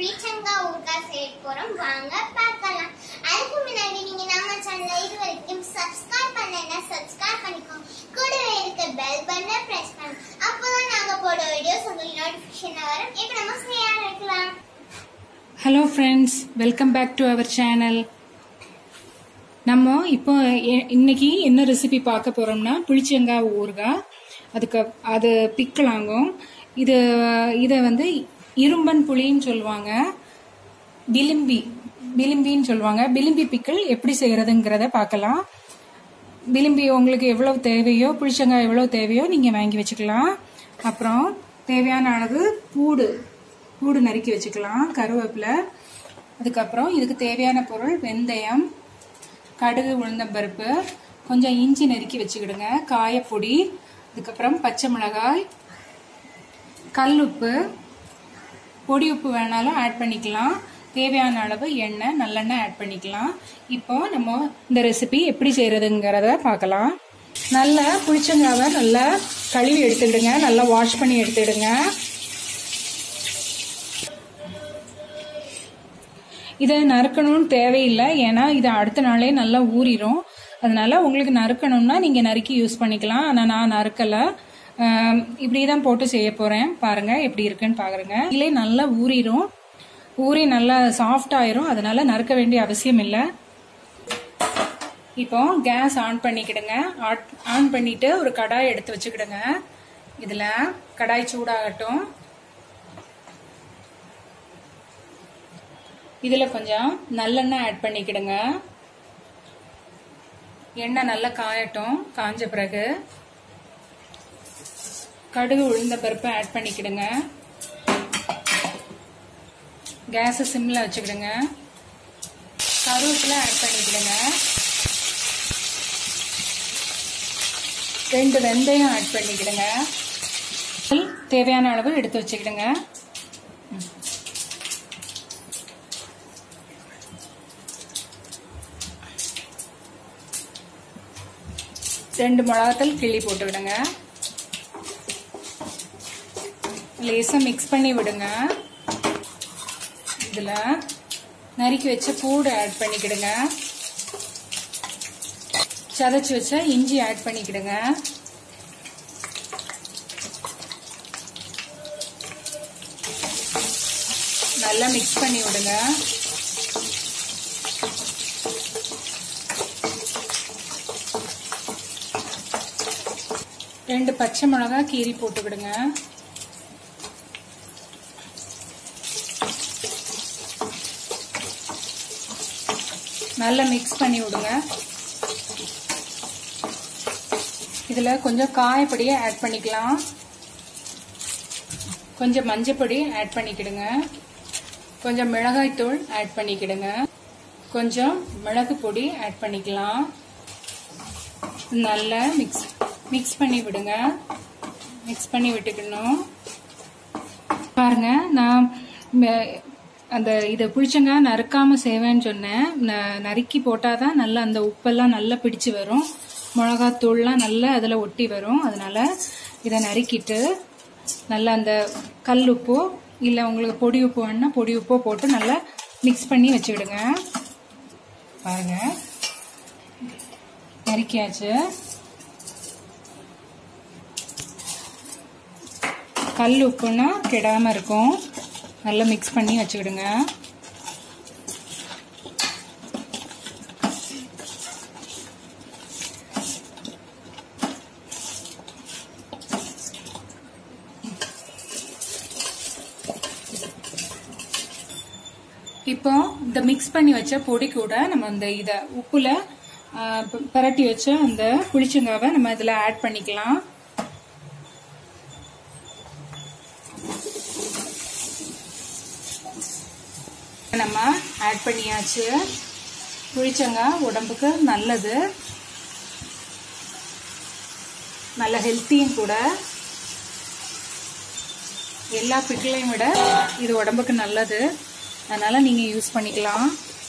பீச்சங்கா ஊறுகாய் செய்ய போறோம் வாங்க பார்க்கலாம் அதுக்கு முன்னாடி நீங்க நம்ம சேனலை இது வரைக்கும் சப்ஸ்கிரைப் பண்ணலைன்னா சப்ஸ்கிரைப் பண்ணிக்கோங்க கூடவே இருக்க பெல் பட்டனை பிரஸ் பண்ணுங்க அப்பதான் நாங்க போட வீடியோஸ் உங்களுக்கு நோட்டிபிகேஷன் வரும் இப்போ நம்ம செய்ய ஆரம்பிக்கலாம் hello friends welcome back to our channel நம்ம இப்போ எ- இன்னைக்கு என்ன ரெசிபி பார்க்க போறோம்னா புளிச்சங்காய் ஊறுகாய் அதுக்கு அது பிக்கலாங்கும் இது இதை வந்து இரும்பன் புளின்னு சொல்லுவாங்க பிலிம்பி பிலிம்பின்னு சொல்லுவாங்க பிலிம்பி பிக்கல் எப்படி செய்யறதுங்கிறத பார்க்கலாம் விளிம்பி உங்களுக்கு எவ்வளவு தேவையோ புளிச்சங்காய் எவ்வளவு தேவையோ நீங்கள் வாங்கி வச்சுக்கலாம் அப்புறம் தேவையான அளவு பூடு பூடு நறுக்கி வச்சுக்கலாம் கருவேப்பிலை அதுக்கப்புறம் இதுக்கு தேவையான பொருள் வெந்தயம் கடுகு உளுந்தம்பருப்பு கொஞ்சம் இஞ்சி நறுக்கி வச்சுக்கிடுங்க காயப்பொடி அதுக்கப்புறம் பச்சை மிளகாய் கல் உப்பு பொடி உப்பு வேணாலும் ஆட் பண்ணிக்கலாம் தேவையான அளவு எண்ணெய் நல்லெண்ணெய் ஆட் பண்ணிக்கலாம் இப்போ நம்ம இந்த ரெசிபி எப்படி செய்யறதுங்கிறத பார்க்கலாம் நல்லா புளிச்சங்காவை நல்லா கழுவி எடுத்துக்கிடுங்க நல்லா வாஷ் பண்ணி எடுத்துடுங்க இதை நறுக்கணும்னு தேவையில்லை ஏன்னா இது அடுத்த நாளே நல்லா ஊறிடும் அதனால உங்களுக்கு நறுக்கணும்னா நீங்கள் நறுக்கி யூஸ் பண்ணிக்கலாம் ஆனால் நான் நறுக்கலை இப்படி தான் போட்டு செய்ய போகிறேன் பாருங்கள் எப்படி இருக்குன்னு பாருங்க இதிலே நல்லா ஊறிடும் ஊறி நல்லா சாஃப்ட் ஆயிரும் அதனால நறுக்க வேண்டிய அவசியம் இல்லை இப்போ கேஸ் ஆன் பண்ணிக்கிடுங்க ஆட்- ஆன் பண்ணிட்டு ஒரு கடாய் எடுத்து வச்சுக்கிடுங்க இதில் கடாய் சூடாகட்டும் இதில் கொஞ்சம் நல்லெண்ணெய் ஆட் பண்ணிக்கிடுங்க எண்ணெய் நல்லா காயட்டும் காஞ்ச பிறகு கடுகு உளுந்த பருப்பு ஆட் பண்ணிக்கிடுங்க கேஸை சிம்மில் வச்சுக்கிடுங்க கருவேப்பிலை ஆட் பண்ணிக்கிடுங்க ரெண்டு வெந்தயம் ஆட் பண்ணிக்கிடுங்க தேவையான அளவு எடுத்து வச்சுக்கிடுங்க ரெண்டு மிளகாத்தல் கிள்ளி போட்டு விடுங்க லேசாக மிக்ஸ் பண்ணி விடுங்க இதில் நறுக்கி வச்ச பூடு ஆட் பண்ணிக்கிடுங்க சதைச்சி வச்ச இஞ்சி ஆட் பண்ணிக்கிடுங்க நல்லா மிக்ஸ் பண்ணி விடுங்க ரெண்டு பச்சை மிளகாய் கீரி போட்டுக்கிடுங்க நல்லா மிக்ஸ் பண்ணி விடுங்க இதில் கொஞ்சம் காயப்பொடியை ஆட் பண்ணிக்கலாம் கொஞ்சம் மஞ்சப்பொடி ஆட் பண்ணிக்கிடுங்க கொஞ்சம் மிளகாய்த்தூள் ஆட் பண்ணிக்கிடுங்க கொஞ்சம் மிளகு பொடி ஆட் பண்ணிக்கலாம் நல்லா மிக்ஸ் மிக்ஸ் பண்ணி விடுங்க மிக்ஸ் பண்ணி விட்டுக்கணும் பாருங்க நான் ம- அந்த இதை புளிச்சங்காய் நறுக்காம செய்வேன்னு சொன்னேன் ந- நறுக்கி போட்டாதான் நல்லா அந்த உப்பெல்லாம் நல்லா பிடிச்சு வரும் மிளகாத்தூள்லாம் நல்லா அதில் ஒட்டி வரும் அதனால இதை நறுக்கிட்டு நல்லா அந்த கல் உப்போ இல்லை உங்களுக்கு பொடி உப்பு வேணுன்னா பொடி உப்போ போட்டு நல்லா மிக்ஸ் பண்ணி வச்சுக்கிடுங்க பாருங்க நறுக்கியாச்சு கல் உப்புன்னா கெடாம இருக்கும் நல்லா மிக்ஸ் பண்ணி வச்சுக்கிடுங்க இப்போ இந்த மிக்ஸ் பண்ணி வச்ச பொடி கூட நம்ம அந்த இதை உப்புல ஆ, ப- பிரட்டி வச்ச அந்த புளிச்சங்காவை நம்ம இதில் ஆட் பண்ணிக்கலாம் நம்ம ஆட் பண்ணியாச்சு புளிச்சங்காய் உடம்புக்கு நல்லது நல்ல ஹெல்த்தியும் கூட எல்லா பிக்கிலையும் விட இது உடம்புக்கு நல்லது அதனால நீங்க யூஸ் பண்ணிக்கலாம்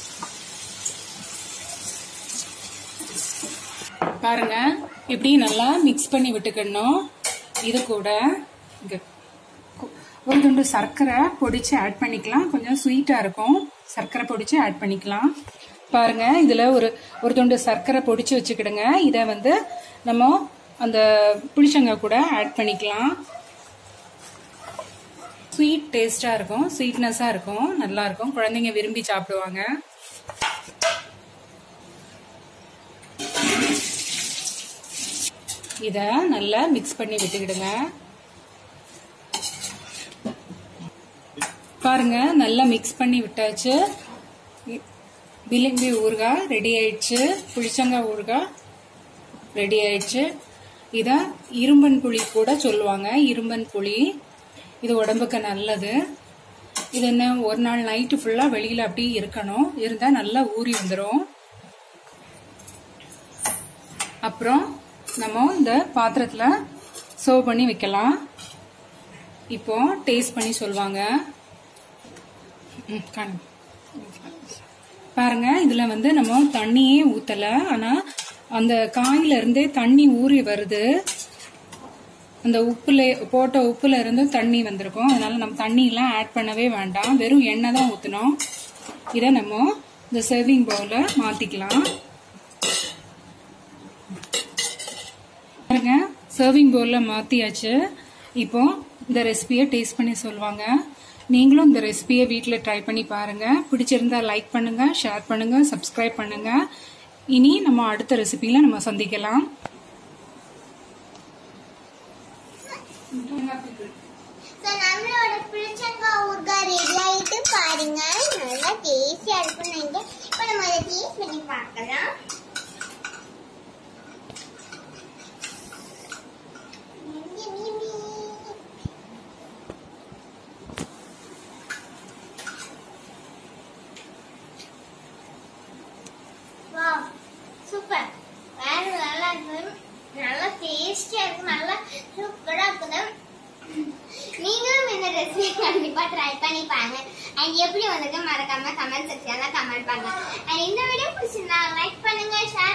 பாருங்க இப்படி நல்லா மிக்ஸ் பண்ணி விட்டுக்கணும் இது கூட இங்க கு- ஒரு துண்டு சர்க்கரை பொடிச்சு ஆட் பண்ணிக்கலாம் கொஞ்சம் ஸ்வீட்டா இருக்கும் சர்க்கரை பொடிச்சு ஆட் பண்ணிக்கலாம் பாருங்க இதுல ஒரு ஒரு துண்டு சர்க்கரை பொடிச்சு வச்சுக்கிடுங்க இதை வந்து நம்ம அந்த புளிச்சங்காய் கூட ஆட் பண்ணிக்கலாம் ஸ்வீட் டேஸ்டா இருக்கும் ஸ்வீட்னஸா இருக்கும் நல்லா இருக்கும் குழந்தைங்க விரும்பி சாப்பிடுவாங்க இத நல்லா மிக்ஸ் பண்ணி விட்டுக்கிடுங்க பாருங்க நல்லா மிக்ஸ் பண்ணி விட்டாச்சு விளிம்பி ஊறுகாய் ரெடி ஆயிடுச்சு புளிச்சங்காய் ஊறுகாய் ரெடி ஆயிடுச்சு இத இரும்பன் புளி கூட சொல்லுவாங்க இரும்பன் புளி இது உடம்புக்கு நல்லது இது என்ன ஒரு நாள் நைட்டு ஃபுல்லா வெளியில அப்படியே இருக்கணும் இருந்தா நல்லா ஊறி வந்துடும் அப்புறம் நம்ம இந்த பாத்திரத்துல சர்வ் பண்ணி வைக்கலாம் இப்போ டேஸ்ட் பண்ணி சொல்லுவாங்க ம், காணுங்க. பாருங்க இதுல வந்து நம்ம தண்ணியே ஊத்தல ஆனா அந்த காயில இருந்தே தண்ணி ஊறி வருது அந்த உப்புல போட்ட உப்புல இருந்து தண்ணி வந்திருக்கும் அதனால நம்ம தண்ணி எல்லாம் ஆட் பண்ணவே வேண்டாம் வெறும் எண்ணெய் தான் ஊத்தணும் இதை நம்ம இந்த சர்விங் பவுல மாத்திக்கலாம் பாருங்க சர்விங் பவுல்ல மாத்தியாச்சு இப்போ இந்த ரெசிபியை டேஸ்ட் பண்ணி சொல்லுவாங்க நீங்களும் இந்த ரெசிபியை வீட்டில் ட்ரை பண்ணி பாருங்க பிடிச்சிருந்தா லைக் பண்ணுங்க ஷேர் பண்ணுங்க சப்ஸ்கிரைப் பண்ணுங்க இனி நம்ம அடுத்த ரெசிபியில நம்ம சந்திக்கலாம் So, நம்மளோட புளிச்சங்காய் ஊறுகாய் ரெடி ஆயிட்டு பாருங்க நல்லா டேஸ்டியா இருக்கும் நீங்க இப்ப நம்ம அதை டேஸ்ட் பண்ணி பார்க்கலாம் வாவ் சூப்பர் வேற நல்லா இருக்கு நல்லா டேஸ்டியா இருக்கு நல்லா சூப்பரா இருக்குது நீங்களும் இந்த ரெசிபி கண்டிப்பா ட்ரை பண்ணி பாருங்க அண்ட் எப்படி வந்திருக்கு மறக்காம கமெண்ட் செக்ஷன்ல கமெண்ட் பண்ணுங்க அண்ட் இந்த வீடியோ பிடிச்சிருந்தா லைக் பண்ணுங்க ஷேர்